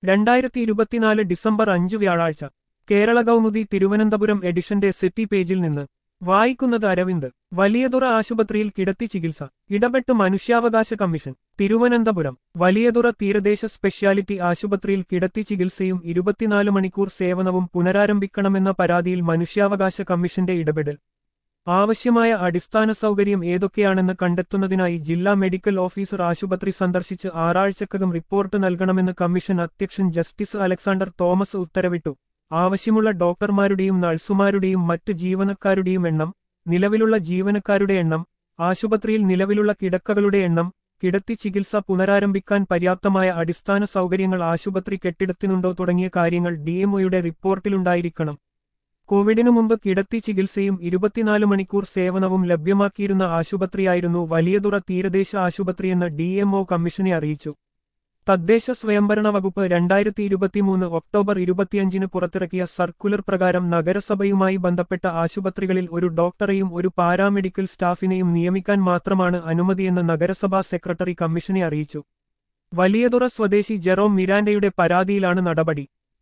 രണ്ടായിരത്തി ഇരുപത്തിനാല് ഡിസംബർ അഞ്ച് വ്യാഴാഴ്ച കേരള കൗമുദി തിരുവനന്തപുരം എഡിഷന്റെ സിറ്റി പേജിൽ നിന്ന് വായിക്കുന്നത് അരവിന്ദ് വലിയതുറ ആശുപത്രിയിൽ കിടത്തി ചികിത്സ ഇടപെട്ട് മനുഷ്യാവകാശ കമ്മീഷൻ തിരുവനന്തപുരം വലിയതുറ തീരദേശ സ്പെഷ്യാലിറ്റി ആശുപത്രിയിൽ കിടത്തി ചികിത്സയും ഇരുപത്തിനാല് മണിക്കൂർ സേവനവും പുനരാരംഭിക്കണമെന്ന പരാതിയിൽ മനുഷ്യാവകാശ കമ്മീഷന്റെ ഇടപെടൽ ആവശ്യമായ അടിസ്ഥാന സൗകര്യം ഏതൊക്കെയാണെന്ന് കണ്ടെത്തുന്നതിനായി ജില്ലാ മെഡിക്കൽ ഓഫീസർ ആശുപത്രി സന്ദർശിച്ച് ആറാഴ്ചക്കകം റിപ്പോർട്ട് നൽകണമെന്ന് കമ്മീഷൻ അധ്യക്ഷൻ ജസ്റ്റിസ് അലക്സാണ്ടർ തോമസ് ഉത്തരവിട്ടു ആവശ്യമുള്ള ഡോക്ടർമാരുടെയും നഴ്സുമാരുടെയും മറ്റ് ജീവനക്കാരുടെയും എണ്ണം നിലവിലുള്ള ജീവനക്കാരുടെ എണ്ണം ആശുപത്രിയിൽ നിലവിലുള്ള കിടക്കകളുടെ എണ്ണം കിടത്തി ചികിത്സ പുനരാരംഭിക്കാൻ പര്യാപ്തമായ അടിസ്ഥാന സൗകര്യങ്ങൾ ആശുപത്രി കെട്ടിടത്തിനുണ്ടോ തുടങ്ങിയ കാര്യങ്ങൾ ഡിഎംഒയുടെ റിപ്പോർട്ടിലുണ്ടായിരിക്കണം കോവിഡിനു മുമ്പ് കിടത്തി ചികിത്സയും ഇരുപത്തിനാല് മണിക്കൂർ സേവനവും ലഭ്യമാക്കിയിരുന്ന ആശുപത്രിയായിരുന്നു വലിയതുറ തീരദേശ ആശുപത്രിയെന്ന് ഡിഎംഒ കമ്മീഷനെ അറിയിച്ചു തദ്ദേശ സ്വയംഭരണ വകുപ്പ് രണ്ടായിരത്തി ഇരുപത്തിമൂന്ന് ഒക്ടോബർ ഇരുപത്തിയഞ്ചിന് പുറത്തിറക്കിയ സർക്കുലർ പ്രകാരം നഗരസഭയുമായി ബന്ധപ്പെട്ട ആശുപത്രികളിൽ ഒരു ഡോക്ടറെയും ഒരു പാരാമെഡിക്കൽ സ്റ്റാഫിനെയും നിയമിക്കാൻ മാത്രമാണ് അനുമതിയെന്ന് നഗരസഭാ സെക്രട്ടറി കമ്മീഷനെ അറിയിച്ചു വലിയതുറ സ്വദേശി ജെറോം മിരാൻഡയുടെ പരാതിയിലാണ് നടപടി